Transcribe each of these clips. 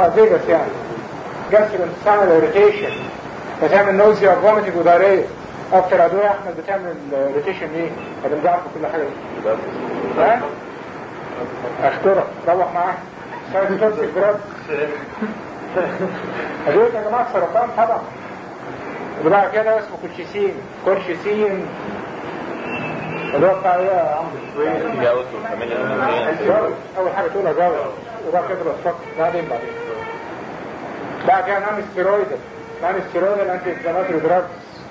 اه فيجاس يعني جاسترونتستانال اريتيشن فتعمل نوزيا وفوميتنج وداريه اكتر ادويه يا احمد بتعمل اريتيشن ايه؟ انا بضعف كل حاجه دي ها؟ اشكرك روح معاه سايد توكسيك دراج ادويه يا جماعه سرطان طبعا وبعد كده اسمه كولشيسين كولشيسين اللي هو بتاع ايه يا عمرو؟ تجاوز والفاميليا الأمريكية. جاوز اول حاجه تقولها جاوز وبعد كده بتفكر بعدين بعدين بعد كده نون ستيرويدال نون ستيرويدال انتي انفلاماتوري دراجز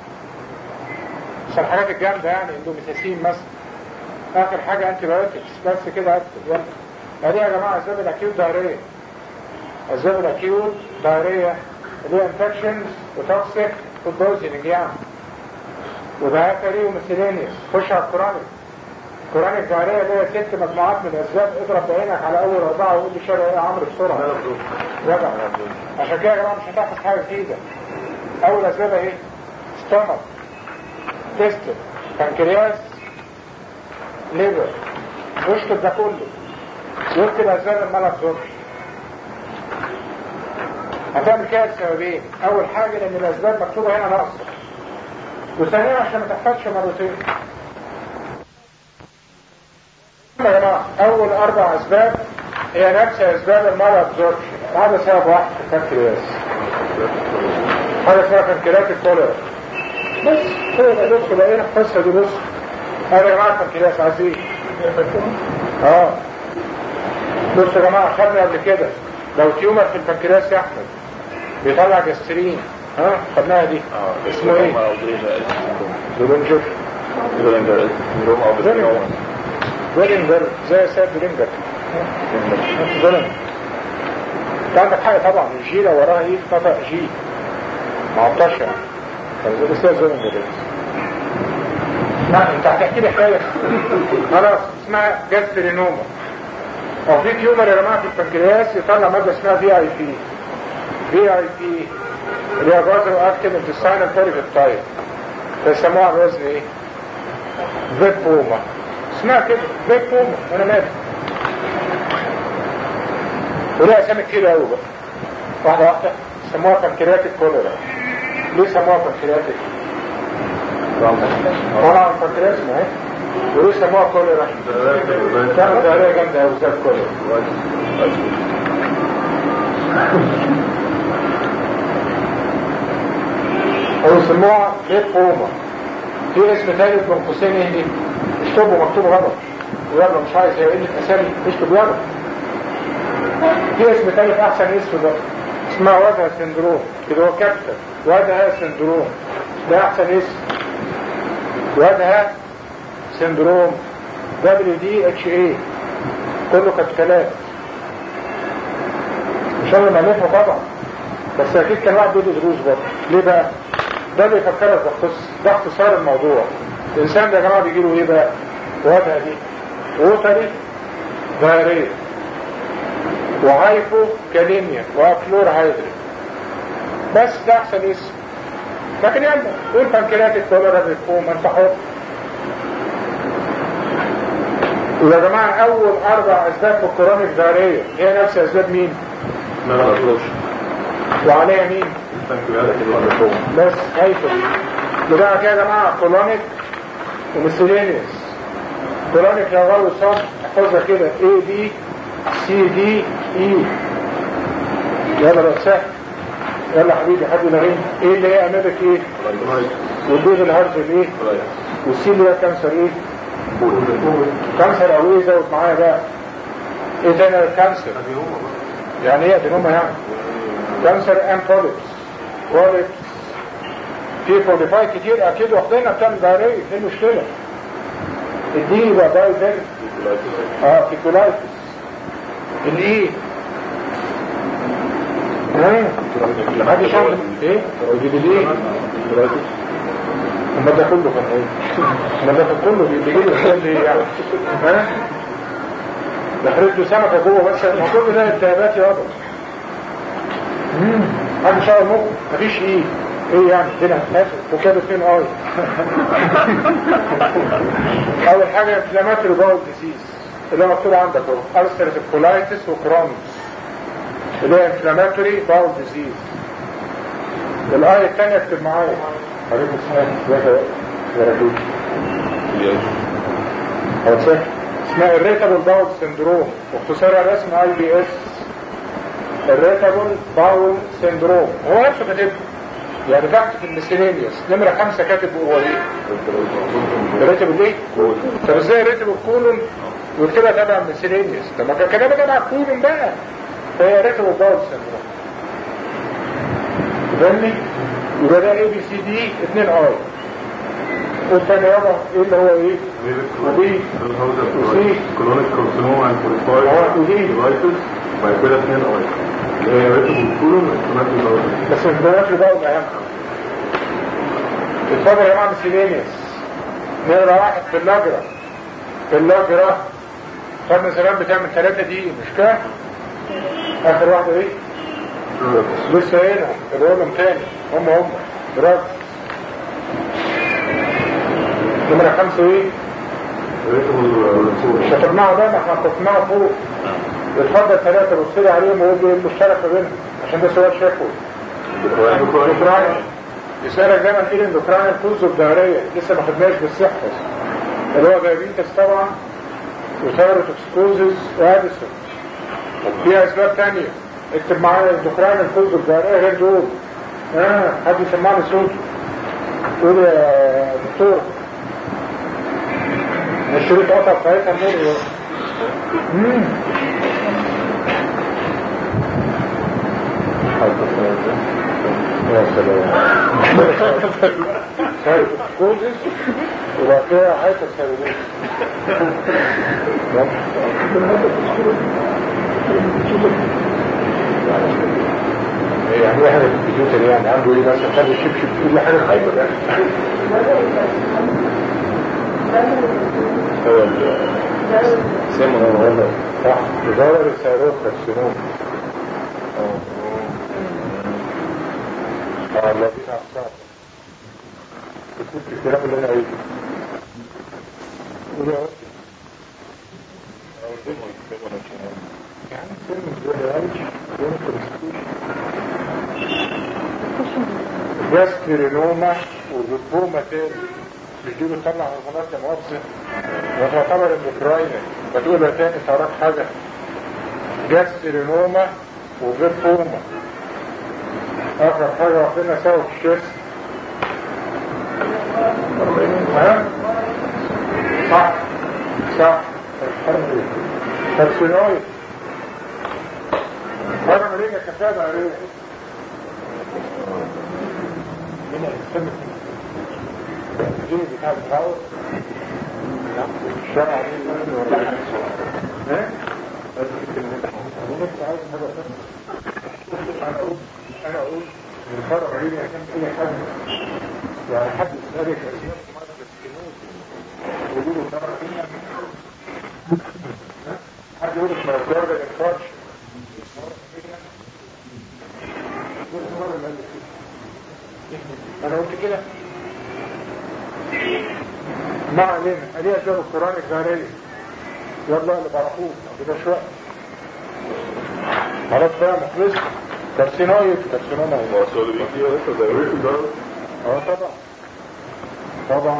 مش الحاجات الجامده يعني اندوميساسين مثلا اخر حاجه انتي بايوتكس بس كده اكتب يلا ادي يا جماعه اسباب الاكيوت دايريه اسباب الاكيوت دايريه اللي هي انفكشنز وتوكسيك فود بويزنج يعني وبهاتري وميسيلينيوس خش على الكورونيك كورونيك دايريه اللي هي ست مجموعات من الاسباب اضرب بعينك على اول اربعه وقول لي شارع ايه يا عمرو بسرعه جدع عشان كده يا جماعه مش هتحفظ حاجه جديده اول اسبابها ايه؟ ستومك تستر بنكرياس ليفر يشطب ده كله يكتب اسباب المال ابزوربشن هتعمل كده لسببين اول حاجه لان الاسباب مكتوبه هنا ناقصه وثانيا عشان ما تحفظش مرتين يا جماعه اول اربع اسباب هي نفس اسباب المال ابزوربشن هذا سبب واحد في البنكرياس حاجه اسمها بنكريات الكوليرا بس كده بص لقينا القصه دي بص هذا يا جماعه البنكرياس عايزين اه بصوا يا جماعه خدنا قبل كده لو تيومر في البنكرياس يا احمد بيطلع جسترين ها خدناها دي اه اسمه ايه؟ أو دريجة دولنجر دريجة سندروم أو دريجة. دولنجر زي سيد دولنجر دولنجر انت عندك حاجه طبعا الجي لو وراها ايه خطا جي معطشه بس هي دولنجر لا انت هتحكي لي حكايه خلاص اسمها جاسترينوما او في تيومر يا جماعه في البنكرياس يطلع ماده اسمها في اي بي في اي بي اللي هي بازل اكتيف انتستاينال بوليبيبتايد بيسموها على وزن ايه؟ فيبوما اسمها كده فيبوما انا مالي ولها اسامي كتير قوي بقى واحده واحده سموها بنكرياتيك كوليرا ليه سموها بنكرياتيك؟ طبعا البنكرياس ما هي وليه سموها كوليرا؟ كانت دائريه جامده قوي زي الكوليرا او يسموها ليبوما في اسم ثالث بين قوسين ايه دي؟ اكتبه مكتوب غلط ويلا مش عايز هي قله اسامي اكتب يلا في اسم ثالث احسن اسم ده اسمها وجه سندروم كده هو كابتن وجه سندروم ده احسن اسم وجه سندروم دبليو دي اتش اي كله كابتلات مش انا مالفه طبعا بس اكيد كان واحد بيدي دروس برضه ليه بقى؟ ده بيفكرك باختص ده اختصار الموضوع الانسان ده يا جماعه بيجي له ايه بقى؟ وجهه دي ووتري دايريه وهايبو كاليميا وافلور هيدري بس ده احسن اسم لكن يلا قول بنكرياتيك كوليرا بيفوم انت حر ويا جماعه اول اربع اسباب في الكرونيك دايريه هي نفس اسباب مين؟ ما نقدرش وعليها مين؟ بس هيفر يبقى كده يا جماعه كولونيك وميسيلينيوس كولونيك يا غلو صح احفظها كده اي بي سي دي اي يلا بقى سهل يلا حبيبي حد نغيم ايه اللي هي امامك ايه والبيض الهرج ايه والسي اللي هي كانسر ايه كانسر او ايه زود معايا بقى ايه تاني الكانسر يعني ايه ادينوما يعني كانسر ام بوليبس بوليبس في فورتيفاي كتير اكيد واخدينها بتعمل دايريه ايه المشكله الدي يبقى دايريه اه فيكولايتس الايه ايه حد شاف ايه يجيب الايه اما ده كله كان ايه اما ده كان كله بيجي له الحاجات دي يعني ها دخلت له سمكه جوه بس ما كل ده التهابات يابا حد شاف المخ مفيش ايه ايه يعني هنا ناس وكده فين اي اول حاجه انفلاماتوري باول ديسيز اللي هو مكتوب عندك اهو ارثريتيف كولايتس وكرونز اللي هي انفلاماتوري باول ديزيز الايه الثانيه اكتب معايا عليكم السلام ازيك يا رجل هو صح اسمها الريتابل باول سندروم واختصارها رسم اي بي اس الريتابل باول سندروم هو نفسه كاتبه يعني تحت في الميسيلينيوس نمرة خمسة كاتب هو ايه؟ الريتابل ايه؟ طب ازاي الريتابل كولون ويكتبها تبع الميسيلينيوس طب ما كان كتبها تبع الكولون بقى فهي ريتابل باول سندروم فاهمني؟ يبقى ده اي بي سي دي 2 اي والثاني يابا ايه اللي هو ايه؟ ودي وسي كولونيك كارسينوما اند كوليستايل اه ودي ديفايسز بعد كده اثنين اي اللي هي ريتم كولون انفلاماتوري بس البنات بقى اهم اتفضل يا جماعه مسيلينيوس نقرا واحد في اللجرة في اللجرة خدنا زمان بتعمل ثلاثة دي مش كده؟ اخر واحدة ايه؟ لسه هنا بقولهم تاني هم هم برافو نمرة خمسة ايه؟ ريتم شطبناها بقى ما احنا حطيناها فوق اتفضل ثلاثة بص لي عليهم وقول لي ايه المشترك ما بينهم عشان ده سؤال شافه اندوكراين يسألك دايما ايه الاندوكراين الفوز الدهرية لسه ما خدناش بالصحة اللي هو دايابيتس طبعا وثيروتوكسكوزز واديسون فيها اسباب تانية اكتب معايا الاندوكراين الفوز الدهرية غير دول اه حد يسمعني صوتي قول يا دكتور الشريط قطع ساعتها النور امم يا سلام سايكوزيس وبعد كده حيث السيروليس يعني واحد في الكمبيوتر يعني عنده ايه بس خلي الشبشب في كل حاجه خايفه يعني هو السيمون صح تدور السيروت كارسينوم اه الذين اخطاوا بتقول في الكلام اللي انا قايله قول يا رب. يعني فيلم زي العيش جاسترينوما وذبومة تاني مش دي بتطلع هرمونات يا مؤاخذة وتعتبر اندوكراينة بتقولها تاني تعرف حاجة جاسترينوما وذبومة آخر حاجة واخدينها سوا في الشيست ها؟ صح صح كارسينويد هذا مريجة كفاية عليه هنا السمك الجيل بتاع الهواء الشارع دي ولا ها؟ بس كلمة بس عايز حاجة انا اقول انا اقول الفرق بيني عشان اي حاجة يعني حد يسألك اسماء مرض السكينوز يقولوا له فرق بيني حد يقول لك مرض الانفارش انا قلت كده ما علينا ادي اسباب القرآن الجارية يلا اللي بعرفوه كده شوية خلاص بقى مخلص كارسينويد كارسينوما هو السؤال اللي بيجي لسه زي الريتم ده اه طبعا طبعا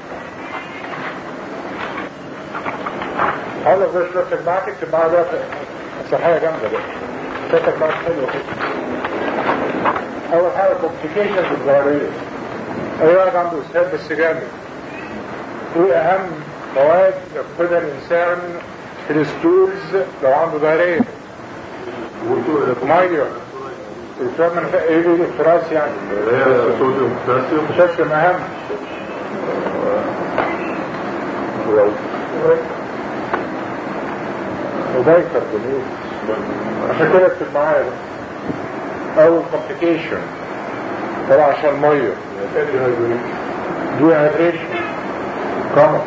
هذا زي شلتك معاك اكتب معاها بقى مسرحية جامدة بقى شلتك معاك حلوة كده أول حاجة كومبليكيشنز الظاهرية أي واحد عنده إسهال بس جامد إيه أهم مواد يفقدها الإنسان في الستولز لو عنده ظاهرية مايو الإفراز من ايه ايه الإفراز يعني اللي هي صوديوم بوتاسيوم بوتاسيوم أهم وبايكربونات عشان كده اكتب معايا بقى. أول كومبليكيشن طبعا عشان المية دي هيدريشن كومن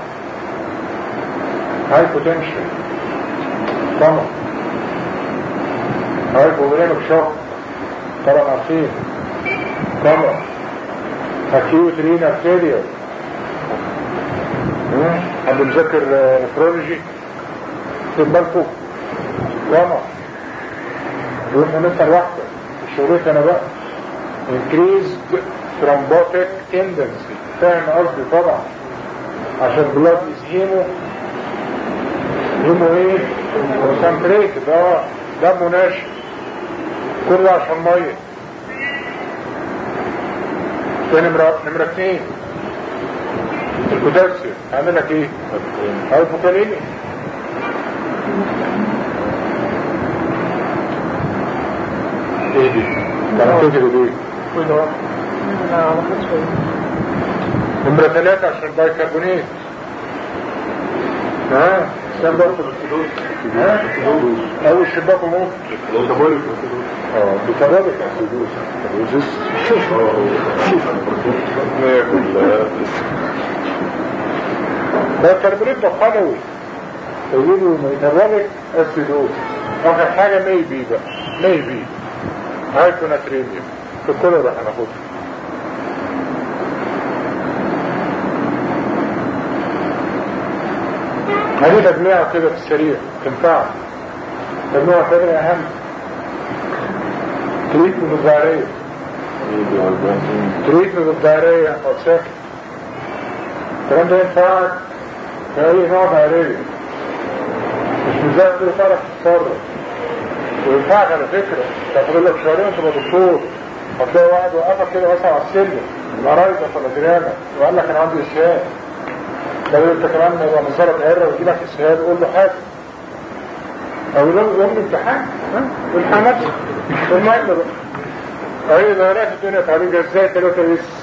هايبوتنشن كومن هايبوغريمك شوك طبعا عارفين كومن اكيوت رينا فيلير حد مذاكر نفرولوجي في بالكم كومن يقول انت لوحدك مش شغلتي انا بقى increased thrombotic tendency فاهم قصدي طبعا عشان blood is هيمو هيمو ايه concentrated اه دمه ناشف كله عشان ميه ده نمرة نمرة اتنين البوتاسيوم عامل لك ايه؟ هايبوكاليميا ايه دي؟ كانت تجري ليه؟ نمرة ثلاثة عشان بايكربونات ها كان برضه بالفلوس ها اول شباك موت كابوليك اه بكرابك الفلوس بايكربونات ده قلوي يقولوا ميتابوليك اسيدوز اخر حاجة ميبي بقى ميبي هايبوناتريميوم في كل راح ناخدها هذه تجميعة كده في السريع تنفع تجميعة تانية أهم تريتمنت الدائرية تريتمنت الدائرية أو ساكن الكلام ده ينفعك في أي نوع دائرية مش مزاج كده تعرف تتصرف وينفعك على فكرة تاخد لك شهرين تبقى دكتور هتلاقي واحد وقفك كده مثلا على السلم قرايبك ولا جيرانك وقال لك انا عندي اسهال لو انت كمان يبقى نظرك عره ويجي لك اسهال قول له حاجه او يوم يوم الامتحان ها والامتحانات المهم بقى اي دورات الدنيا تعالوا ازاي ثلاثه بس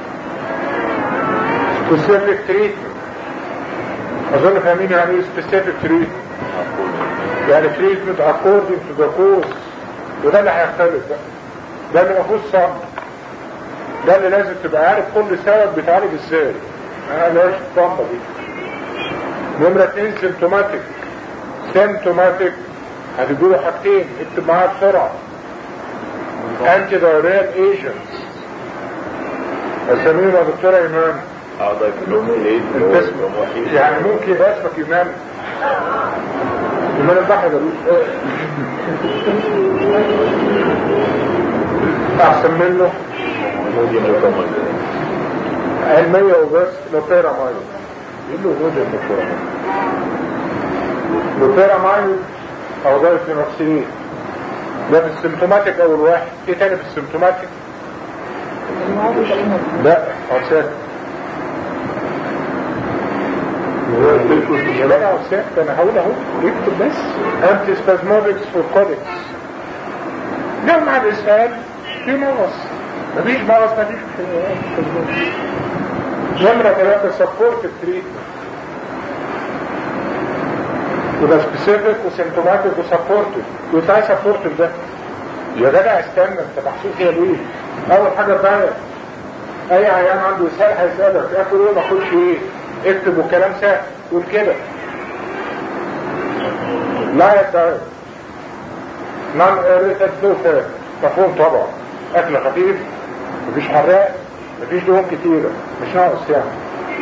سبيسيفيك تريتمنت اظن فاهمين يعني ايه سبيسيفيك تريتمنت يعني تريتمنت اكوردنج تو ذا كوز وده اللي هيختلف بقى ده اللي المفروض صعب ده اللي لازم تبقى عارف كل سبب بيتعالج ازاي انا لاش الطامبه دي نمرة اتنين سيمتوماتيك سيمتوماتيك هتديله حاجتين اكتب معاها بسرعة انتي دايريال ايجنتس اساميهم يا دكتورة ايمان اعضاء الكلوكسيليت القسم يعني ممكن يبقى اسمك ايمان ايمان البحر ده احسن منه مودي مكمل علمية وبس لوبيرا مايو يقول له نودي لوبيرا مايو لوبيرا مايو او ده الفينوكسيلين ده في السيمتوماتيك اول واحد في تاني في السيمتوماتيك لا عساك لا عساك ده انا هقول اهو اكتب بس انتي سبازمودكس فور كوليكس جمع الاسهال في مغص مفيش مغص مفيش نمرة ثلاثة سبورت التريتمنت وده سبيسيفيك وسيمتوماتيك وسبورتيف وازاي سبورتيف ده يا جدع استنى انت محسوس هي ليه اول حاجة بقى اي عيان عنده اسهال هيسألك اكل ايه ما اكلش ايه اكتب وكلام سهل قول كده لا يا سهل نعم اريتد دوفة مفهوم طبعا اكل خفيف مفيش حراق مفيش دهون كتيرة مش ناقص يعني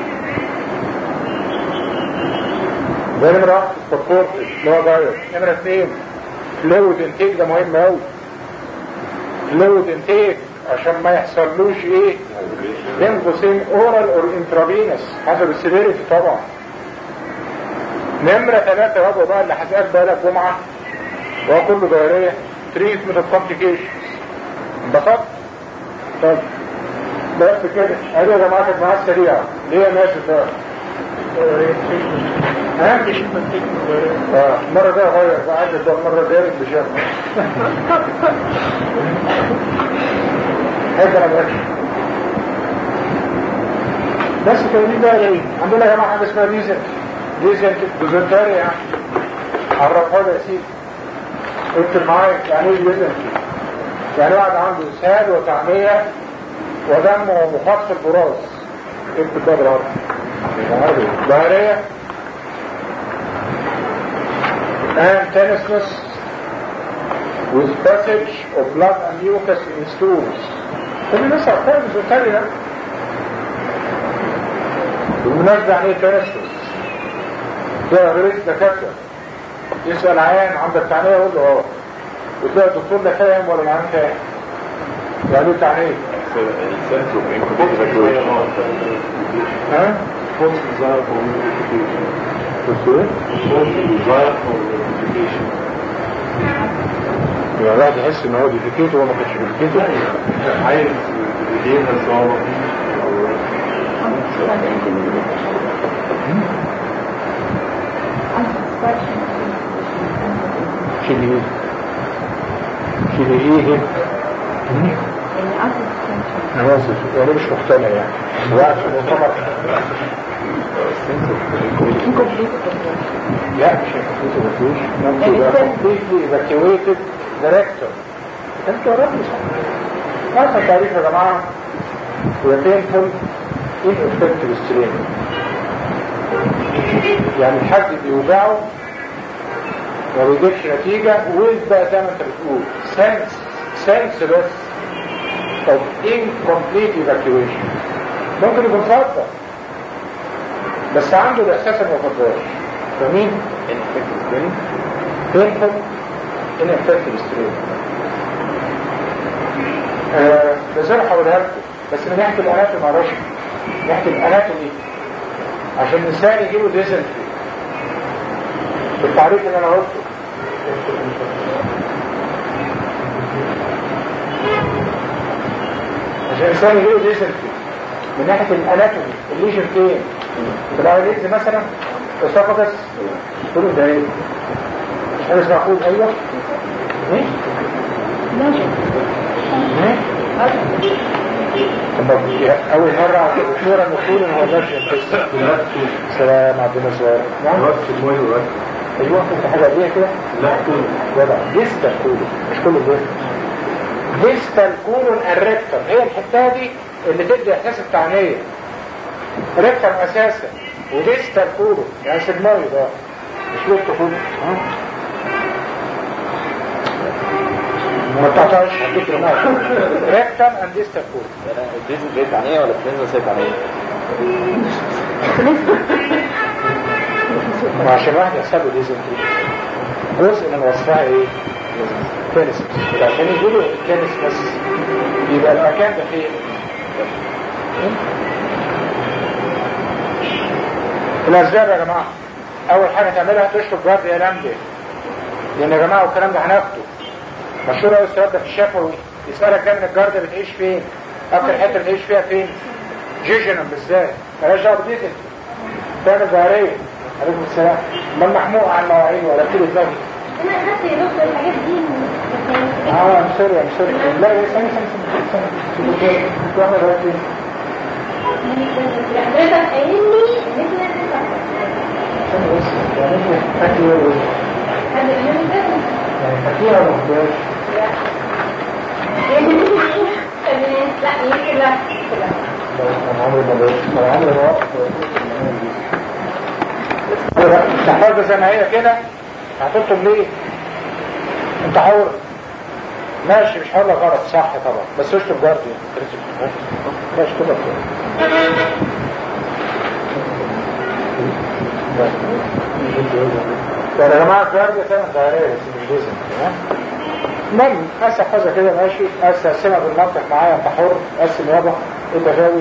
ده نمرة واحد السبورت اللي هو دايت نمرة اثنين فلويد انتيك ده مهم اوي فلويد انتيك عشان ما يحصلوش ايه بين قوسين اورال اور انترافينس حسب السيفيريتي طبعا نمرة ثلاثة بقى بقى اللي هسألك بقى لك جمعة وهو كله دايرية تريتمنت اوف كومبليكيشن انبسطت؟ طيب بس كده ادي يا جماعه كانت معاك سريعه ليه يا ماشي ده ها اه المره ده غير بقى عايز ده المره دارت بشر هيك انا ماشي بس كده دي بقى ايه عندنا يا جماعه حاجه اسمها ديزل ديزل دوزنتاري يعني عرفها لي يا سيدي اكتب معايا يعني ايه ديزل يعني واحد عنده اسهال وتعميه ودم ومخاط في البراز اكتب ده بالعربي ظاهرية and tenuousness with passage of blood and mucus in stools كل الناس عارفين بالتالي ده بالمناسبة يعني ايه tenuousness ده غير الدكاترة يسأل عيان عندك تعنية يقول له اه وتلاقي الدكتور لا فاهم ولا معاه فاهم يعني له تعليق sense of incomplete evacuation. ها؟ False desire for notification. بصوا ايه؟ False desire for notification. يعني الواحد يحس ان هو ديفيكيت وهو ما كانش ديفيكيت عايز يجيبها صعبة شيل ايه؟ شيل ايه؟ انا اسف انا مش مقتنع يعني وقت في المؤتمر لا مش هيكفيت مفيش ممكن يبقى completely evacuated director انت ربي صح اصلا تعريف يا جماعه هو painful ineffective strain يعني الحد بيوجعه ما بيجيبش نتيجة ويز بقى زي ما انت بتقول سنس سنس بس of incomplete evacuation ممكن يكون فضة بس عنده الاحساس انه ما فضاش فاهمين؟ painful ineffective strain آه بزر هقولها لكم بس من ناحية الاناتومي معلش من ناحية الاناتومي عشان الانسان يجيله ديزنتري بالتعريف اللي انا قلته عشان الانسان يجيله ديزنتري من ناحية الاناتومي الليجن فين؟ في الايليدز مثلا اسوفاجس تقولوا ده ايه؟ مش حاجه اسمها خوذ ايوه ايه؟ ايه؟ طب اول مرة دكتورة نقول ان هو نفس سلام عبد النصر نعم رأس المية ورأس ايوه انت حاجة قبليها كده لا كل جدع ديستال كولون مش كله ده ديستال كولون الريكتر هي الحته دي اللي تدي احساس التعنيه ريكتر اساسا وديستال كولون يعني سجماوي ده مش ليه كولون ها ما بتعطاش هديك رمال ريكتر اند ديستال كولون الديزل بيت عنية ولا الفلنزا سيت عنية؟ ما عشان واحد يحسب له ديزنتري جزء من وصفها ايه؟ تنس عشان يقولوا التنس بس يبقى المكان ده فين؟ الاسباب يا جماعه اول حاجه تعملها تشرب جارد يا لمبي لان يا جماعه والكلام ده هناخده مشهور قوي السؤال ده في الشفوي يسالك دايما الجارد بتعيش فين؟ اكتر حته بتعيش فيها فين؟ جيجنم بالذات مالهاش دعوه بديزنتري تعمل ظاهريه عليكم السلام من محموق عن مواعيد ولا كل ذلك انا اخدت يا دكتور الحاجات دي بس يعني اه ام سوري ام سوري لا يا سنة سنة سنة انتوا احنا دلوقتي حضرتك قايل لي ان انت لازم تعمل سنة بس يعني انت فاكر ايه حد يعمل ده يعني فاكرها ولا مخبرش لا يمكن لا لا انا عمري ما بقيت انا عمري ما وقفت تحفظها زي ما هي كده هتطلب ليه انت حر ماشي مش هقول لك غلط صح طبعا بس اشرب جاردي ماشي كده يعني يا جماعه الجاردي تعمل دايريه بس مش جزم المهم قاس احفظها كده ماشي قاس اقسمها بالمنطق معايا انت حر قسم يابا انت غاوي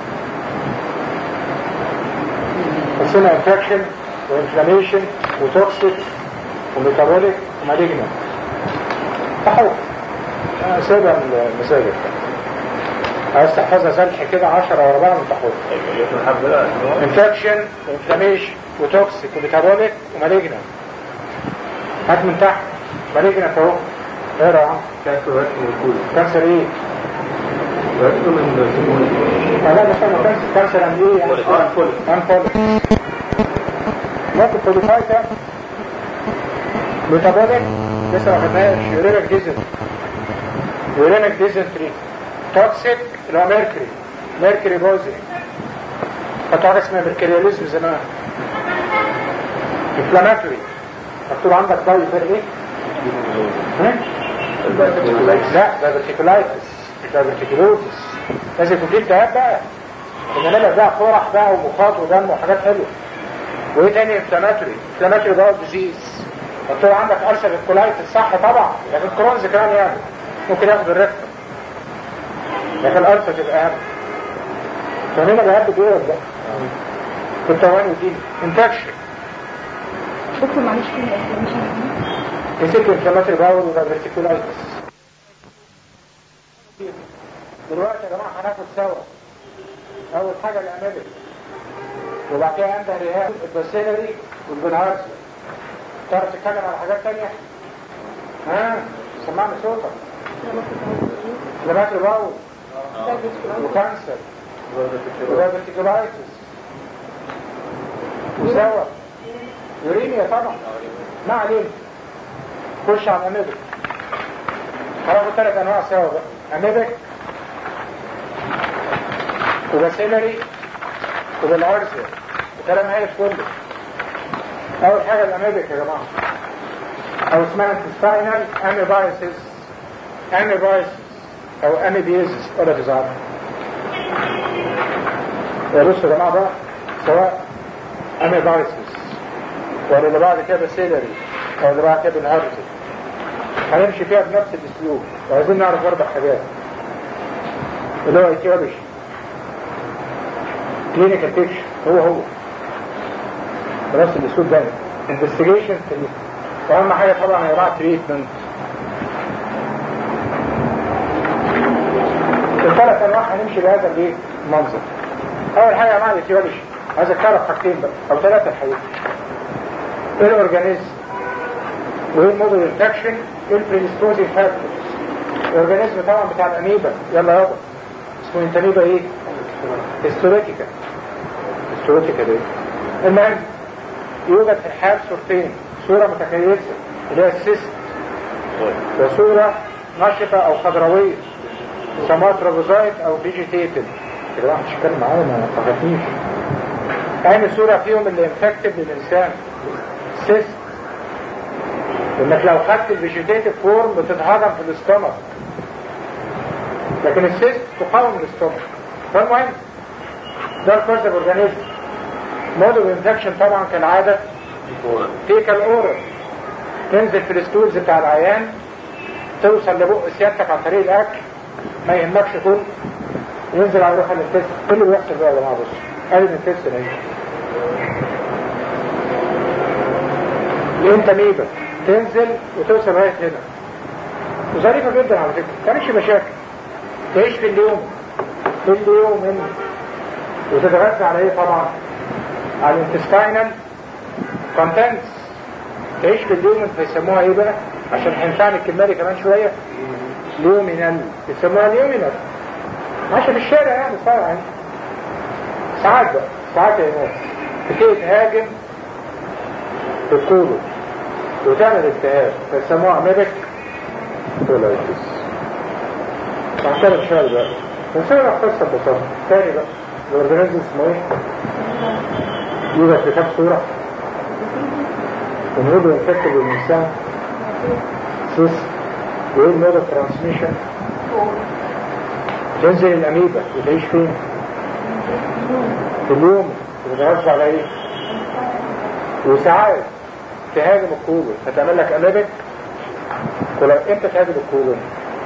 قسمها انفكشن وانفلاميشن وتوكسيك وميتابوليك ومالجنان تحول سيبها من المساجد عايز تحفظها سلح كده 10 ورا بعض تحول ياكل الحب ده انفكشن وانفلاميشن وتوكسيك وميتابوليك ومالجنان هات من تحت مالجنان اهو اقرا يا عم كانسر رأس موجود كانسر ايه؟ رأس من سموه لا مش انا كانسر كانسر عند ايه يعني؟ أنفول. انفول ممكن بوليفايتا ميتابوليك لسه ما خدناهاش يورينك ديزنتري يورينك ديزنتري توكسيك اللي هو ميركوري ميركوري بوزي كانت حاجه اسمها ميركورياليزم زمان انفلاماتوري مكتوب عندك باي غير ايه؟ ها؟ لا ده فيرتيكولايتس مش ده فيرتيكولوزس لازم يكون في التهاب بقى انما بقى قرح بقى ومخاط ودم وحاجات حلوه وايه تاني انفلاماتوري انفلاماتوري بقى ديزيز قلت له عندك ألسر الكولايتس صح طبعا لكن كرونز كمان يعني ممكن ياخد الريكتم لكن الألسر تبقى أهم فهنا بهبد ايه ولا لا؟ في التواني دي انفكشن دكتور معلش في الانفلاميشن نسيت انفلاماتري باول ولا فيرتيكولايتس دلوقتي يا جماعه هناخد سوا اول حاجه الامامي وبعد كده عندها رهاب الباسيلري والبنهارسي تعرف تتكلم على حاجات تانية؟ ها سمعنا صوتك انفلاماتري باول وكانسر وفيرتيكولايتس وسوا يورينيا طبعا ما علينا خش على الاميبك هناخد ثلاث انواع سوا بقى اميبك وباسيلري وبالارزيا الكلام هايف كله اول حاجه الاميبك يا جماعه او اسمها انتستاينال اميبايسيس اميبايسيس او اميبيزيس ولا تزعل يا بصوا يا جماعه بقى سواء اميبايسيس ولا اللي بعد كده باسيلري او اللي بعد كده بالهارزي هنمشي فيها بنفس الاسلوب وعايزين نعرف اربع حاجات اللي هو ايتيولوجي كلينيكال بيكشر هو هو بنفس الاسلوب ده انفستيجيشن واهم حاجه طبعا يا جماعه تريتمنت الثلاث انواع هنمشي بهذا الايه المنظر اول حاجه يا جماعه الايتيولوجي عايزك تعرف حاجتين بقى او ثلاثه الحقيقه ايه الاورجانيزم وايه الموديل انفكشن ايه البريديسبوزنج فاكتورز الاورجانيزم طبعا بتاع الاميبا يلا يابا اسمه انتاميبا ايه هيستوليتيكا هيستوليتيكا دي المهم يوجد في الحال صورتين صورة متكيسة اللي هي السيست وصورة نشطة او خضروية يسموها ترابوزايت او فيجيتيتد كده واحد يتكلم معايا ما تغفنيش أهم صورة فيهم اللي انفكتد للإنسان سيست انك لو خدت الفيجيتيتيف فورم بتتهضم في الاستومك لكن السيست تقاوم الاستومك فالمهم ده الكورس اورجانيزم مود اوف انفكشن طبعا كالعاده فيكال اورال تنزل في الستولز بتاع العيان توصل لبق سيادتك عن طريق الاكل ما يهمكش كل ينزل على روح الانتست كل اللي بيحصل بقى يا جماعه بص ادي الانتست اهي الانتاميبا تنزل وتوصل لغايه هنا وظريفه جدا على فكره ما كانش مشاكل تعيش في اليوم في اليوم هنا وتتغذى على ايه طبعا على الانتستاينال كونتنتس تعيش في اليوم بيسموها ايه بقى عشان هينفعني الكلمه دي كمان شويه ليومينال بيسموها ليومينال ماشيه في الشارع يعني صار يعني ساعات بقى ساعات يا ناس بتيجي تهاجم الكولو وتعمل التهاب فيسموها ميبك كولايتس هعترف شوية بقى ونسوي قصة ببساطة تاني بقى الاورجانيزم اسمه ايه؟ يوجد في كام صورة ونقول انفكت بالإنسان سيس وايه المود اوف ترانسميشن تنزل الأميبا وتعيش فين؟ في اليوم وتتغذى على ايه؟ وساعات تهاجم الكولون فتعمل لك امامك ولو امتى تهاجم الكولون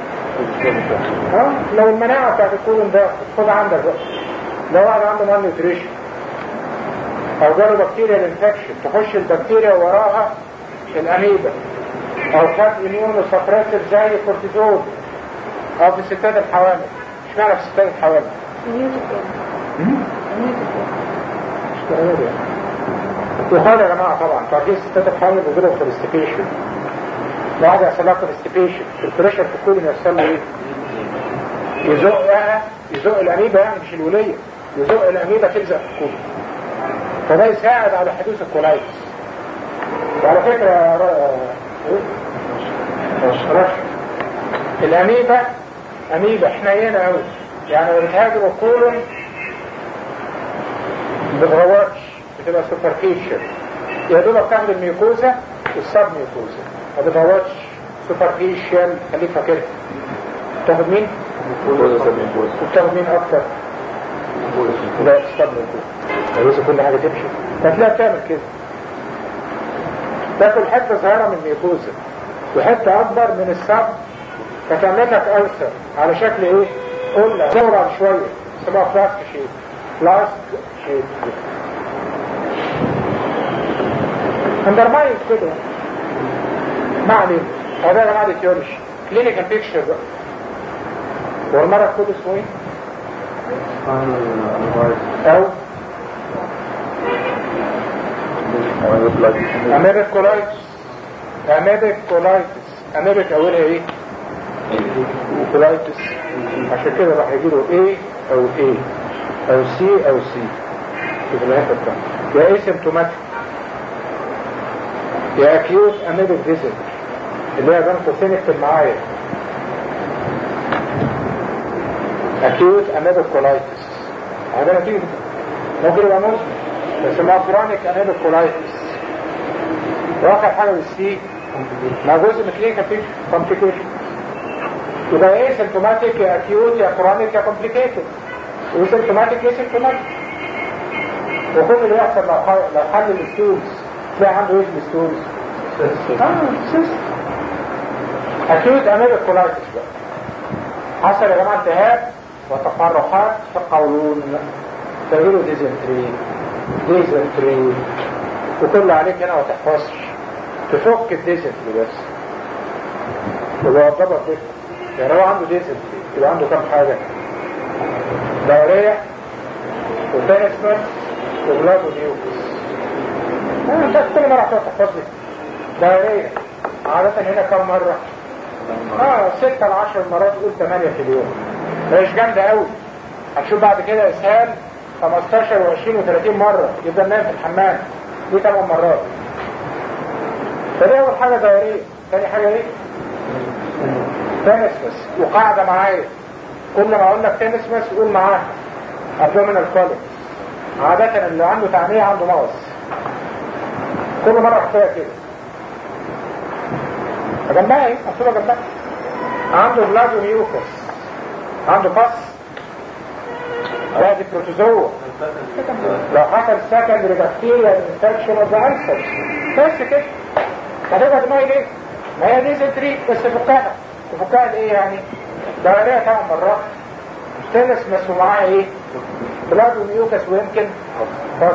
اه لو المناعة بتاعت الكولون ده خد عندك بقى لو واحد عنده مان نيوتريشن او جاله بكتيريا الانفكشن تخش البكتيريا وراها الاميبا او خد اميون سبريسر زي الكورتيزون او في الستات الحوامل اشمعنى في الستات الحوامل؟ وقال يا جماعة طبعا تعرفين الستات الحامل بيجيلهم كونستيبيشن واحد يحصل لها كونستيبيشن البريشر في الكولون يحصل له ايه؟ يزقها يزق الاميبا يعني مش الولية يزق الاميبا تلزق في الكولون فده يساعد على حدوث الكولايتس وعلى فكرة يا ر... رش الاميبا اميبا حنينة قوي يعني لما بتهاجم الكولون ما بتغوطش بتبقى سوبرفيشال يا دوبك تاخد الميوكوزا والسب ميوكوزا ما بتغوطش سوبرفيشال خليك فاكرها تاخد مين؟ وبتاخد مين اكتر؟ لا السب ميوكوزا عايز كل حاجه تمشي فتلاقيها بتعمل كده تاكل حته صغيره من الميكوزا وحته اكبر من السم فتعمل لك ألسر على شكل ايه؟ قلنا دورة شوية اسمها فلاسك شيب فلاسك شيب اندرماين كده ما علينا هذا يا جماعه تيولوجي كلينيكال بيكتشر بقى والمرض كله اسمه ايه؟ او اميبك كولايتس اميبك كولايتس اميبك اولها ايه؟ كولايتس عشان كده راح يجيله ايه او ايه او سي او سي في الحته بتاعته يا ايه سيمتوماتيك يا اكيوت اميبك ديزل اللي هي بين قوسين اكتب معايا اكيوت اميبك كولايتس عندنا نتيجه ممكن يبقى مزمن بس ما كرونيك اميبك كولايتس واخر حاجه بالسي مع جزء من كلينيكال كومبليكيشن يبقى ايه سيمتوماتيك يا اكيوت يا كرونيك يا كومبليكيتد وسيمتوماتيك ايه سيمتوماتيك وكل اللي يحصل لو حل لو حل الستولز تلاقي عنده ايه الستولز اه سيست اكيوت اميبك كولايتس بقى حصل يا جماعه التهاب وتقرحات في القولون تغييره ديزنتري ديزنتري وكل عليك هنا ما تحفظش تفك الديزنتري بس وبوضبط كده يعني هو عنده ديزنتري يبقى عنده كام حاجه دورية وتنسمس وبلاد ونيوكس انت كل مرة هتقعد تحفظ لي دورية عادة هنا كم مرة؟ اه ستة لعشر مرات قول ثمانية في اليوم مش جامدة قوي هتشوف بعد كده اسهال 15 و20 و30 مرة يفضل نايم في الحمام دي 8 مرات فدي اول حاجة دورية تاني حاجة ايه؟ تنسمس وقاعدة معايا كل ما اقول لك تنسمس قول معاها ابدومينال كوليك عادة اللي عنده تعنية عنده نقص كل مرة احكيها كده جنبها ايه؟ مكتوبة جنبها عنده بلادو ميوكس عنده باس لا دي بروتوزوا لو حصل سكندري بكتيريا انفكشن اوف ذا ألسر بس كده هتبقى دماغي ليه؟ ما هي دي زنتري بس فكها تفكها لايه يعني؟ دورية ثمان مرات تنس بس ومعاها ايه؟ بلادو ميوكس ويمكن بس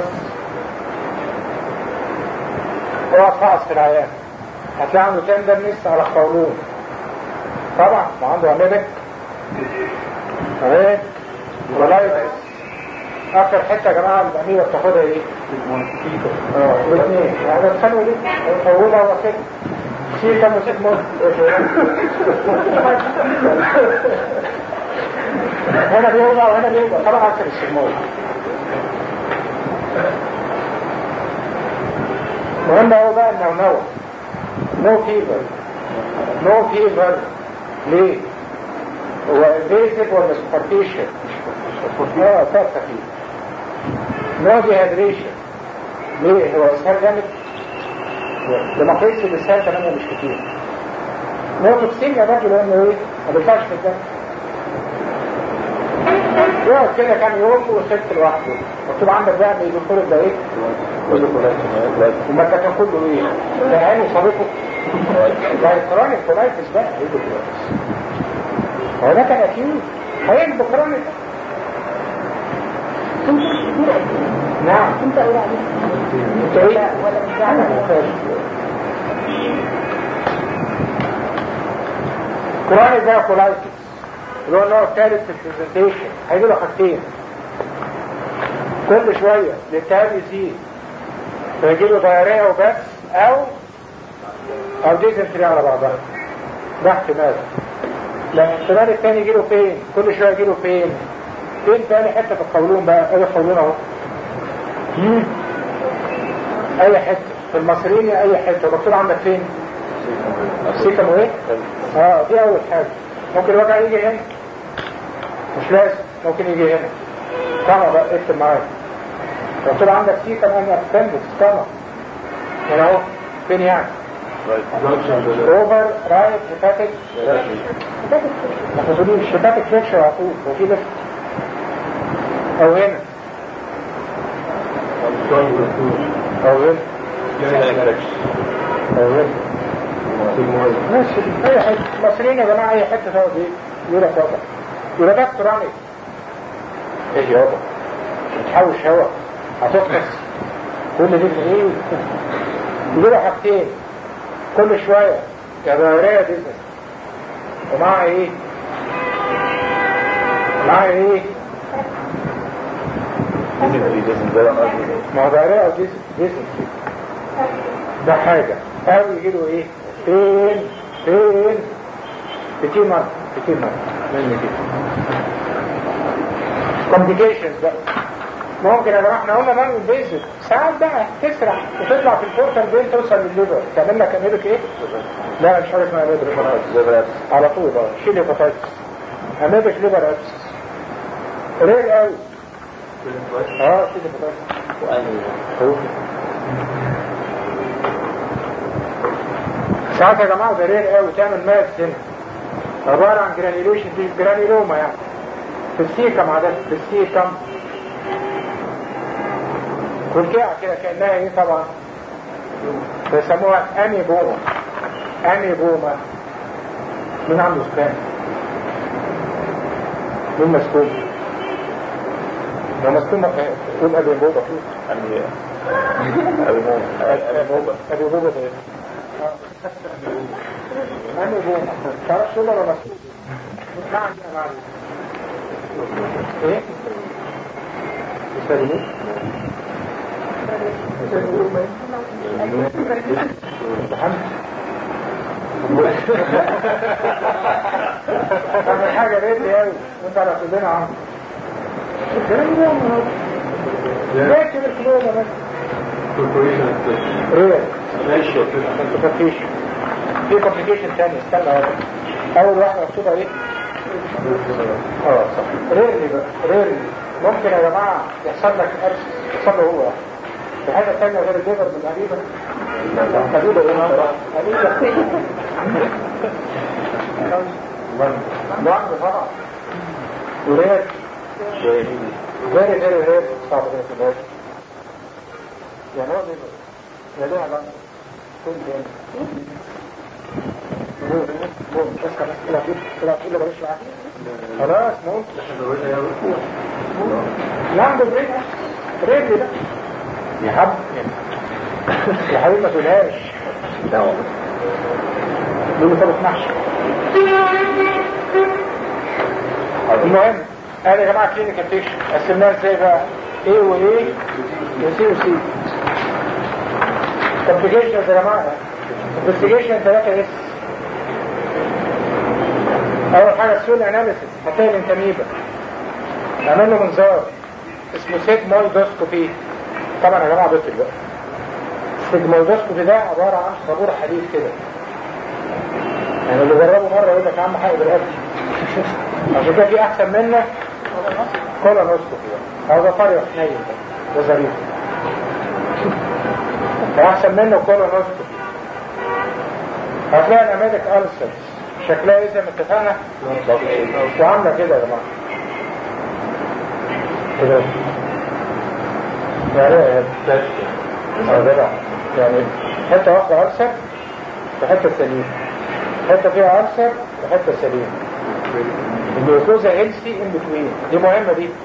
هو فحص في العيان هتلاقي عنده تندرنس على القولون طبعا ما عنده اميبك ايه ولايتس اخر حته يا جماعه الاميبه بتاخدها ايه اه الاثنين يعني الثانيه دي اولها وسط في كم وسط موت هنا بيوجع وهنا بيوجع طبعا اكثر السموم مهم هو بقى انه نوع نو فيفر نو فيفر ليه؟ هو انفيسيف ولا سبارتيشن؟ اه فرق خفيف نو ديهيدريشن ليه؟ هو اسهال جامد؟ لما قيس الاسهال كمان مش كتير نو توكسيميا برضه لانه ايه؟ ما بينفعش في الدم يقعد كده كام يوم وست لوحده مكتوب عندك بقى ان الدكتور ده ايه؟ وما ده كان كله ايه؟ ده عينه صديقه ده الكرونيك كولايتس بقى ايه الكولايتس؟ هو ده كان اكيد هيجي بكرونيك نعم انت قول عليه انت ايه؟ ولا مش انا عارف مخالف كرونيك بقى كولايتس اللي هو النوع الثالث في البرزنتيشن هيجي له حاجتين كل شوية الالتهاب يزيد فيجي له ضيارية وبس او او ديزنتري على بعضها ده احتمال لما الاحتمال الثاني يجي له فين كل شوية يجي له فين فين تاني حتة في القولون بقى اي قولون اهو مم. اي حتة في المصريين اي حتة مكتوب عندك فين سيكم ايه اه دي اول حاجة ممكن الوجع يجي هنا مش لازم ممكن يجي هنا طبعا بقى اكتب معايا مكتوب عندك سي كمان ابندكس طبعا هنا اهو فين يعني اوفر رايت هيباتيك ما تقوليش هيباتيك فيكشر على طول هو في لفت او هنا او هنا ماشي اي حته مصريين يا جماعه اي حته تقعد ايه يقول لك وضع يبقى ده اقتراني ايه يابا بتحوش هوا هتفحص كل دي ايه يجيبوا حاجتين كل شويه يا ظاهريه بيزنس ومع ايه مع ايه ما هو ظاهريه او بيزنس ده حاجه او يجيبوا ايه فين فين كتير مرة كتير مرة مني كده كومبليكيشنز بقى ممكن يا جماعه احنا قلنا نعمل بيزك ساعات بقى تسرح وتطلع في البورتال بين توصل للليفر تعمل لك اميبك ايه؟ لا مش حاجه اسمها اميبك على طول اه شيل هيباتايتس اميبك ليفر ابس رير قوي اه شيل هيباتايتس ساعات يا جماعه ده رير قوي تعمل ماس هنا عباره عن جرانيوليشن دي جرانيولوما يعني في السيكم عادة في السيكم والكيعة كده كأنها ايه طبعا بيسموها اني بوما اني بوما مين عنده سكان مين مسكون لو مسكون قول ابي بوبا أبي مومن ابي بوبا ابي بوبا ده ايه؟ اني بوما تعرفش ولا مسكون ما عندي انا عارف ايه يسلمون محمد حاجة ريت لي قوي وانت على كلنا عم ليه كده الكلومة بس ريت ماشي كومبليكيشن في كومبليكيشن تاني استنى اهو اول واحدة مكتوبة ايه اه صح ريرلي بقى ريرلي ممكن يا جماعة يحصل لك أبس يحصل له هو في حاجة تانية غير الليفر من الأميبا أميبا إيه أميبا لعنب طبعا ورير فيري فيري رير صعب كده في الناس يعني هو ليفر يا ليه علاقة كل تاني خلاص موت نعم بالريد ريد ده يا حب يا حبيبي ما تقولهاش لا والله دول ما بسمعش المهم انا يا جماعه كلينيكال بيكشن قسمناها ازاي بقى ايه وايه وسي وسي كومبليكيشن يا جماعه انفستيجيشن ثلاثة اس اول حاجة السول اناليسيس هتلاقي الانتاميبا نعمل له منظار اسمه سيجمويدوسكوبي طبعا يا جماعة بطل بقى السيجمويدوسكوبي ده عبارة عن صابورة حديد كده يعني اللي جربه مرة يقول لك يا عم حق بالقلب عشان كده في احسن منه كولونوسكوبي بقى هو ده طريق حنين ده ده ظريف واحسن منه كولونوسكوبي هتلاقي الاميدك ألسر شكلها ايه زي ما اتفقنا وعامله كده يا جماعه كده يعني ايه اه ده بقى يعني حته واحده ألسر وحته سليم حته فيها ألسر وحته سليم الجلوكوزا هيلسي ان بتوين دي مهمه دي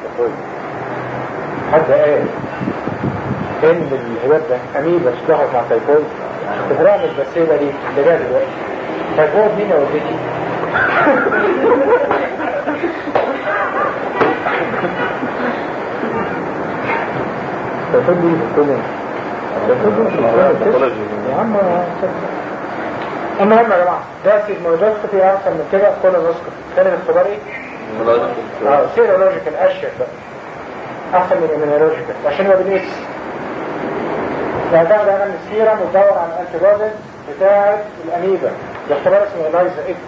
حد قال ان الهباب ده اميبا اشتهرت مع تايفويد تفرقنا البسيلة دي اللي جاي دلوقتي تايفويد مين يا ولدتي؟ تايفويد مين في الكلية؟ يا عم المهم يا جماعة ده سيجمويدوسكوبي أحسن من كده كولونوسكوبي كان الاختبار ايه؟ اه سيرولوجيكال أشيك بقى أحسن من المينولوجيكال عشان ما بنقيس فده ده انا من السيرم وبدور على الانتي بوديز بتاعه الاميبا ده اختبار اسمه الايزا اكس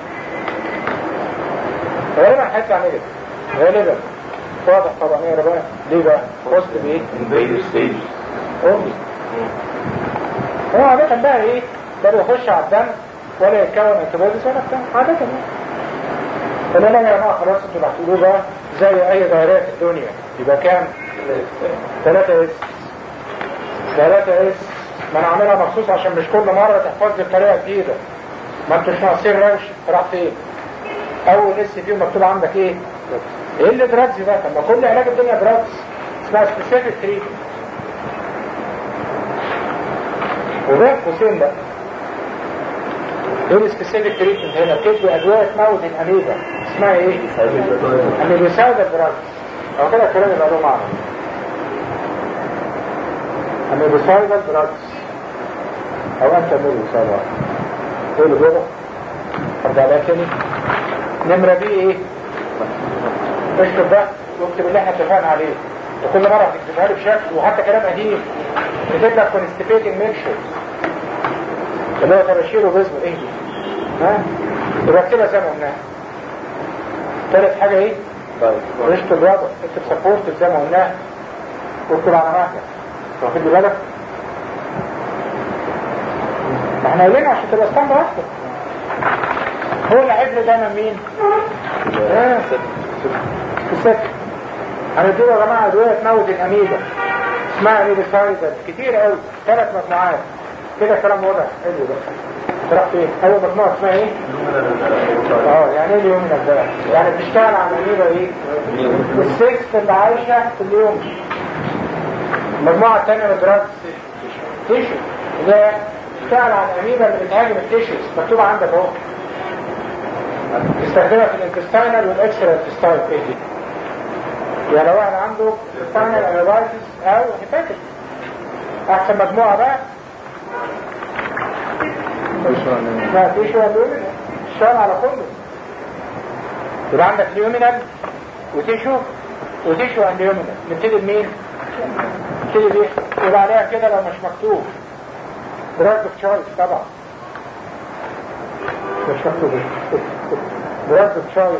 غالبا هيطلع نيجاتيف غالبا واضح طبعا ايه بقى ليه بقى؟ بوست بايه؟ امي هو عادة بقى ايه؟ لا بيخش على الدم ولا يتكون انتي بوديز ولا بتاع عادة يعني فانا يا جماعه خلاص انتوا هتقولوا بقى زي اي ظاهرات في الدنيا يبقى كام؟ ثلاثة اس ثلاثة اس ما انا عاملها مخصوص عشان مش كل مرة تحفظ لي بطريقة جديدة ما انتوش ناقصين روش راح فين اول اس فيه مكتوب عندك ايه ايه اللي دراجز ده طب ما كل علاج الدنيا دراجز اسمها سبيسيفيك تريتمنت وبين قوسين بقى ايه السبيسيفيك تريتمنت هنا بتدي ادويه تموت الاميبا اسمها ايه؟ اميبيسايد دراجز او كده الكلام يبقى له معنى اميبيسايد دراجز او انت اميبيسايد ايه اللي جوه؟ ارجع لها تاني نمرة بي ايه؟ اشرب ده واكتب اللي احنا اتفقنا عليه وكل مرة هتكتبها لي بشكل وحتى كلام قديم كتب لك كونستيبيتنج ميكشرز اللي هو تبشير وبزم ايه دي؟ ها؟ يبقى اكتبها زي ما قلنا تالت حاجة ايه؟ طيب ريشت الوضع اكتب سبورت زي ما قلنا واكتب على مهلك واخد لي بالك؟ ما احنا قايلين عشان تبقى اسطمبة واحدة هو اللي عبر دايما مين؟ ها؟ في السكن هنديله يا جماعة أدوية تموت الأميبا اسمها أميبا سايزر كتير قوي ثلاث مجموعات كده كلام واضح حلو ده تروح فين؟ أول مجموعة اسمها إيه؟ اه يعني إيه اليوم ده؟ يعني بتشتغل على الأميبا إيه؟ السكس اللي عايشة في اليوم المجموعة الثانية من دراجز تيشو اللي هي بتشتغل على الأميبا اللي بتهاجم التيشوز مكتوبة عندك أهو تستخدمها في الانتستينال والاكسترا انتستينال ايه دي يعني لو واحد عنده انتستينال انيبايتس او هيباتيك احسن مجموعه بقى لا تيشو اليومينال الشغل على كله يبقى عندك اليومينال وتيشو وتيشو اند يومينال نبتدي بمين؟ نبتدي بيه يبقى عليها كده لو مش مكتوب دراج اوف تشويس طبعا مش مكتوب دراج اوف تشويس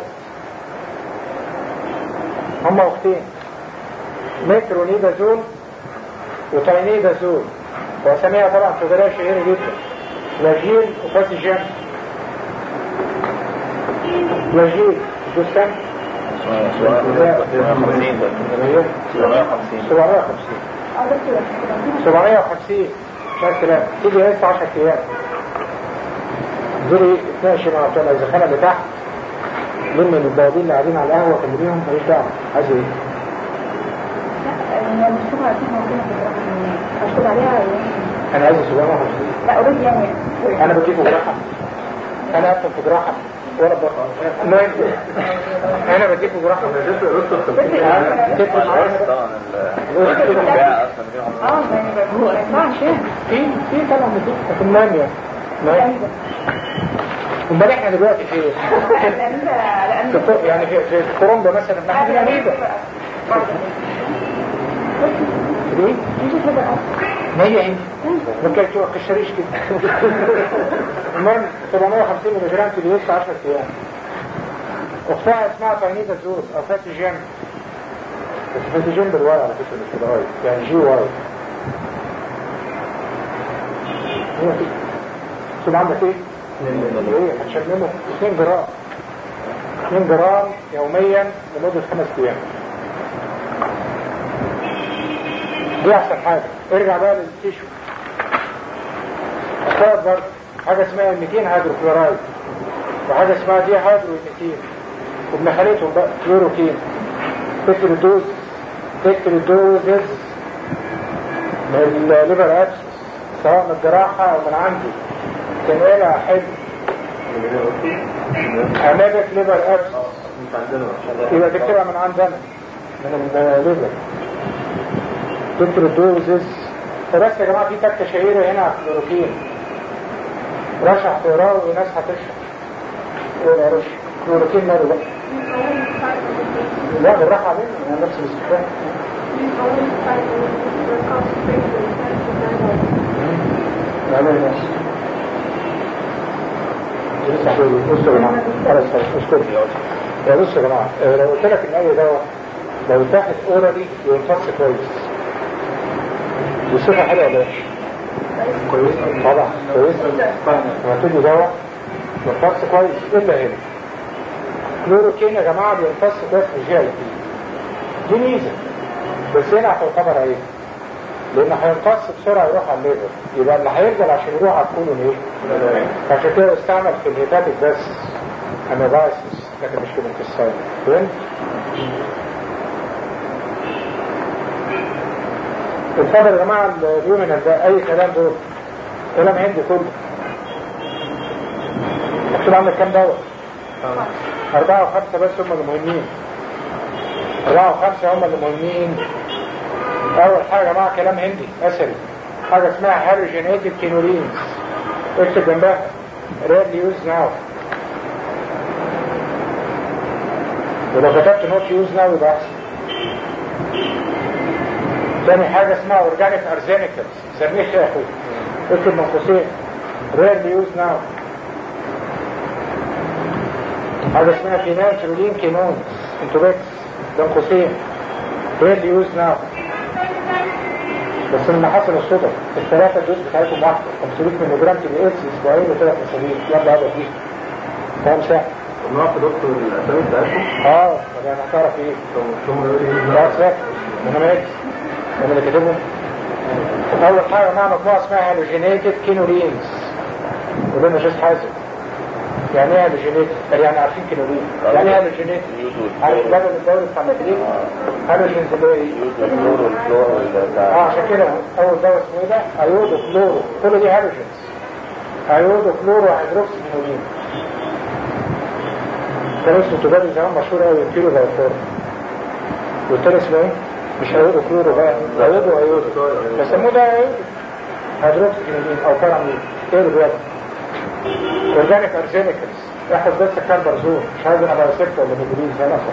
هما اختين مترونيدازول وتاينيدازول واساميها طبعا تجارية شهيرة جدا لاجيل وفاسيجين لاجيل دوس كام؟ 750 ده 750 750 750 شهر كلام تيجي لسه 10 ايام دول اتناقشوا مع بتوع الزخانه اللي تحت دول من البوابين اللي قاعدين على القهوه كلميهم ماليش دعوه عايز ايه؟ هي مش شغل على فكرة موجودة في الجراحة مشغول عليها انا عايز 750 لا اوريدي يعني انا بجيبه جراحه انا اكتب في جراحه ولا بقى المهم انا بجيبه جراحه تفرق معايا طبعا البيع اصلا فيهم اه ما ما ينفعش يعني في في طبعا بتفرق في المهم يعني ما- امال احنا دلوقتي في لان لان في فوق- يعني في في كولومبا مثلا ما احنا بنعمل في ايه؟ ما هي انت ممكن تبقى كشريش كده المهم 750 ملي جرام في اليوم 10 ايام اختها اسمها تاينيدا زوز او فاتيجين بس فاتيجين بالواي على فكره مش بالواي يعني جي واي هي كده شوف عندك ايه؟ ايه هتشممه 2 جرام 2 جرام يوميا لمده خمس ايام دي احسن حاجة ارجع بقى للتيشو اخوات برضه حاجة اسمها 200 هيدروكلورايد وحاجة اسمها دي هيدروميثين وابن خالتهم بقى كلوروكين تكتب الدوز تكتب الدوزز من الليفر ابس سواء من الجراحة او من عندي تنقلها حلو امامك ليفر ابس يبقى تكتبها من عندنا من الليفر دكتور الدوزز فبس يا جماعة في تكة شهيرة هنا على الكلوروكين رشح تقراه وناس هتشرح ولا رش كلوروكين ماله بقى لا بالراحة علينا انا نفسي الاستفهام لا لا لا لسه هقول بصوا يا جماعة خلاص خلاص اشكرك يا بصوا يا جماعة آه، لو قلت لك ان اي دواء لو اتاخد اورالي ينفصل كويس والصفة حلوة ولا وحشة؟ كويس طبعا كويس لما تدي دواء ينفص كويس الا هنا كلوروكين يا جماعة بينفص كويس في الجي اي بي دي ميزة بس هنا هتعتبر ايه؟ لان هيمتص بسرعه يروح على الليفر يبقى اللي هيفضل عشان يروح على الكولون ايه؟ عشان كده استعمل في الهيباتيك بس اميبايسس لكن مش في الانتستين فهمت؟ اتفضل يا جماعه اليومينال ده اي كلام دول كلام هندي كله مكتوب عندك كام دواء؟ أربعة وخمسة بس هم المهمين أربعة وخمسة هم المهمين أول حاجة يا جماعة كلام هندي أثري حاجة اسمها هالوجينيتد كينولينز اكتب جنبها ريرلي يوز ناو ولو كتبت نوت يوز ناو يبقى أحسن تاني حاجة اسمها اورجانيك ارزينيكالز سميه يا اخوي اكتب من قوسين ريرلي يوز ناو حاجة اسمها فينانشرولين كينون انتوبكس بين قوسين ريرلي يوز ناو بس لما حصل الصدف الثلاثة دوز بتاعتهم واحدة 500 مللي جرام تي بي اس اسبوعين وثلاث اسابيع يلا يلا دي فاهم سهل ونعرف دكتور الاسامي بتاعتهم اه طب يعني هتعرف ايه؟ شو ايه لا سهل انا ما اكس انا اللي كاتبهم اول حاجة مع مجموعة اسمها هالوجينيتد كينولينز وده مش حازم يعني ايه هالوجينيتد؟ يعني عارفين كينولين يعني ايه هالوجينيتد؟ عارف بدل الدوري بتاع المدريد هالوجينز اللي هو ايه؟ الفلور والفلور اه بتاع عشان كده اول دواء اسمه ايه ده؟ ايودو كلورو كل دي هالوجينز ايودو كلورو هيدروكسي كينولين كان اسمه تجاري زمان مشهور قوي كيلو دايفور والتاني اسمه ايه؟ مش ايودو كلورو بقى ايودو ايودو بيسموه ده ايودو هيدروكسي كينولين او كراميل ايه اللي بيض اورجانيك ارزينيكلز احفظ بس الكاربرزون مش عايز انا بقى سكت ولا مدرين زي ما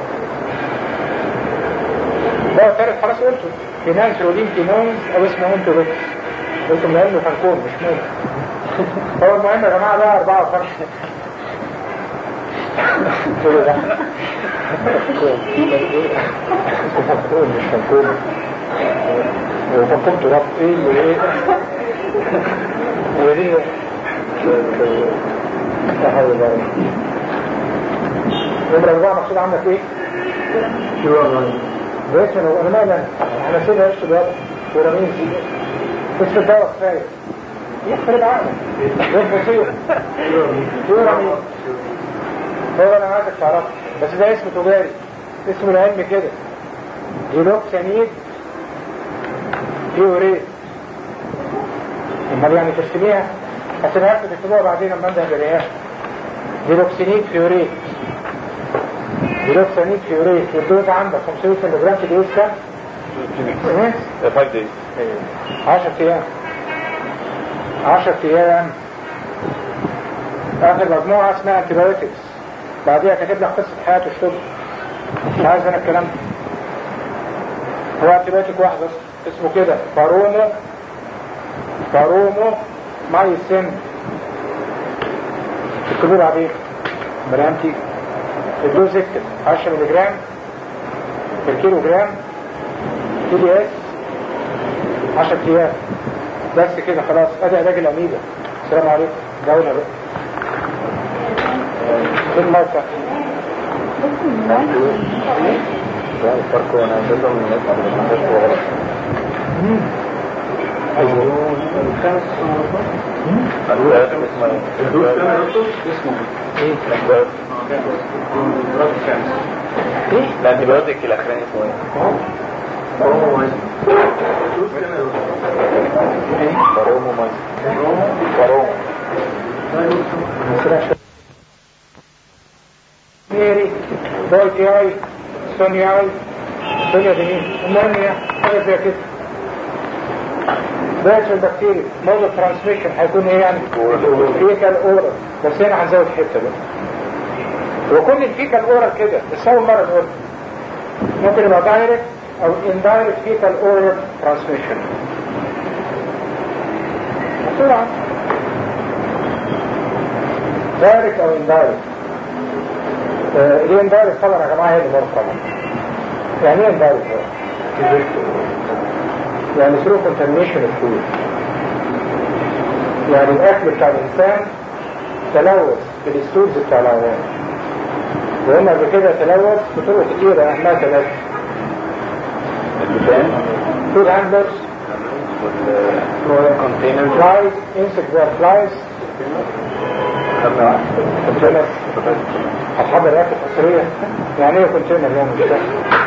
ده الثالث خلاص قلته فينانشرولين كينونز او اسمه انتوبكس قلت من علمه فانكون مش مهم هو المهم يا جماعه بقى أربعة وخمسة قولوا ده فانكون مش فانكون هو فانكون تراب ايه اللي ايه ودي لا حول ولا قوة نمرة أربعة مقصود عندك إيه؟ باسم أنا مالا احنا سيبها ايش الوضع ورمين بس الدواء كفاية يخرب عقلك يخرب فيه ورمين هو أنا عايزك تعرفه بس ده اسم تجاري اسمه العلمي كده جلوكسانيد فيوريت امال يعني ترسميها هسيبها لكم تكتبوها بعدين لما انده برياح ديلوكسينيد فيوريت ديلوكسينيد فيوريت والدوز عندك 500 مللي جرام في دوز كام؟ 5 days 10 ايام 10 ايام اخر مجموعه اسمها انتيبيوتكس بعديها كاتب لك قصه حياته الشغل مش عايز انا الكلام ده هو انتيبيوتك واحد بس اسمه كده بارومو بارومو مايسين تكتبوا بعدين برانتي الدوز اكتب 10 مللي جرام في الكيلو جرام تي دي اس 10 ايام بس كده خلاص ادي علاج الاميبا السلام عليكم دولة بقى فين الموقع الفرق وانا بيضم من الناس على المنطقة وغلط الثلاثة اسمها الدوز كام يا دكتور؟ ايه؟ الانتيبيوتيك الاخراني اسمه ايه؟ الدوز كام يا دكتور؟ بارومو مايس بارومو ميري بولتي اي سوني اي سونيا دي مين المهم يعني حاجه زي كده بقيت البكتيريا مود ترانسميشن هيكون ايه يعني فيكال اورال بس هنا هنزود حته بقى وكل الفيكال اورال كده بس اول مره نقول ممكن يبقى دايركت او اندايركت فيكال اورال ترانسميشن بسرعه دايركت او اندايركت ليه اندايركت طبعا يا جماعه هي اللي طبعا يعني ايه اندايركت يعني ثرو contamination of food يعني الاكل بتاع الانسان تلوث بالستورز بتاع العيان وهم قبل كده تلوث بطرق كتيرة اهمها ثلاثة اللسان فود هاندلرز والفلويد كونتينر فلايز انسك زي فلايز خدنا واحد كونتينر اصحاب الرياض الحصريه يعني ايه كونتينر يعني مش فاهم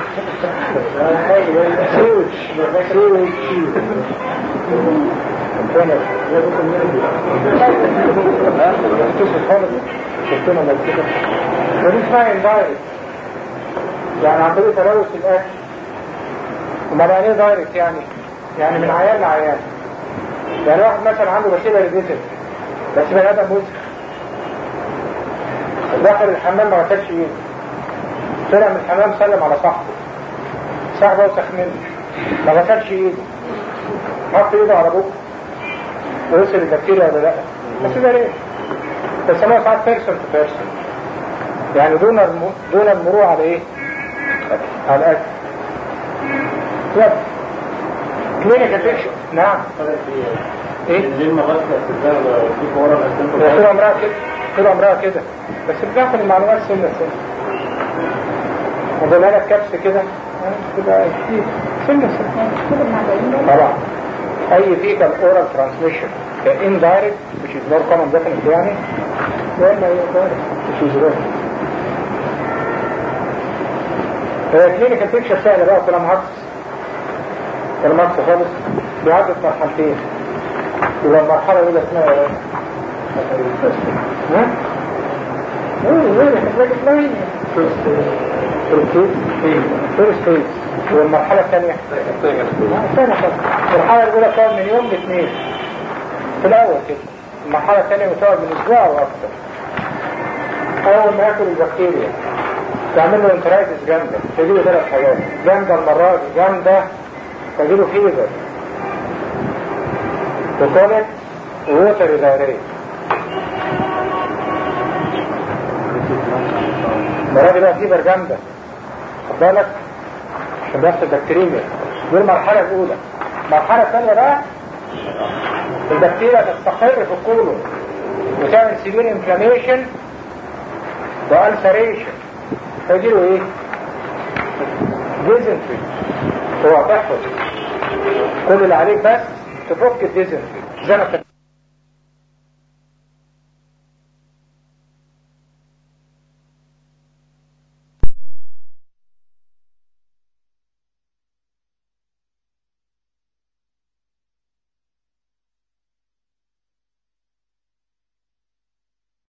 سيوج سيوج كونتينر تصل خالص كونتينر لو كده ودي اسمها اندايركت يعني عن طريق تلوث الاكل امال يعني ايه دايركت يعني يعني من عيان لعيان يعني واحد مثلا عنده بشيله للجسم بس بني ادم مسخ دخل الحمام ما غسلش ايده طلع من الحمام سلم على صاحبه صاحبه وسخ منه ما غسلش ايده حط ايده على بقه وصل البكتيريا ولا لا بس ده ليه؟ بيسموها ساعات بيرسون تو بيرسون يعني دون الم... دون المرور على ايه؟ على الاكل يلا كلينيكال بيكشر نعم ايه؟ ليه ما غسل استخدام في فورا هي طول عمرها كده طول عمرها كده بس بناخد المعلومات سنة سنة وبقول لك كبس كده تبقى كتير سنة سنة طبعا اي فيكال اورال ترانسميشن indirect which is more common definitely يعني يا اما ايه direct which is rare هي كلينيكال بيكشر سهلة بقى كلام هكس كلام هكس خالص بيعدي في مرحلتين يبقى المرحلة الأولى اسمها ايه؟ ها؟ ايه ايه محتاج اسمها فيرست فيز والمرحلة الثانية الثانية خالص المرحلة الأولى بتقعد من يوم لاثنين في الأول كده المرحلة الثانية بتقعد من أسبوع أو أكثر أول ما ياكل البكتيريا تعمل له انترايتس جامدة تجيله ثلاث حاجات جامدة المرة دي جامدة تجيله فيبر وكولت ووتر دايريت المرة دي بقى فيبر جامدة خد بالك عشان بيحصل بكتيريا دي المرحلة الأولى المرحلة الثانية بقى البكتيريا تستقر في الكولون وتعمل سيفير انفلاميشن والسريشن فيجيله ايه؟ ديزنتري هو تحفظ كل اللي عليك بس تفك الديزنتري زي ما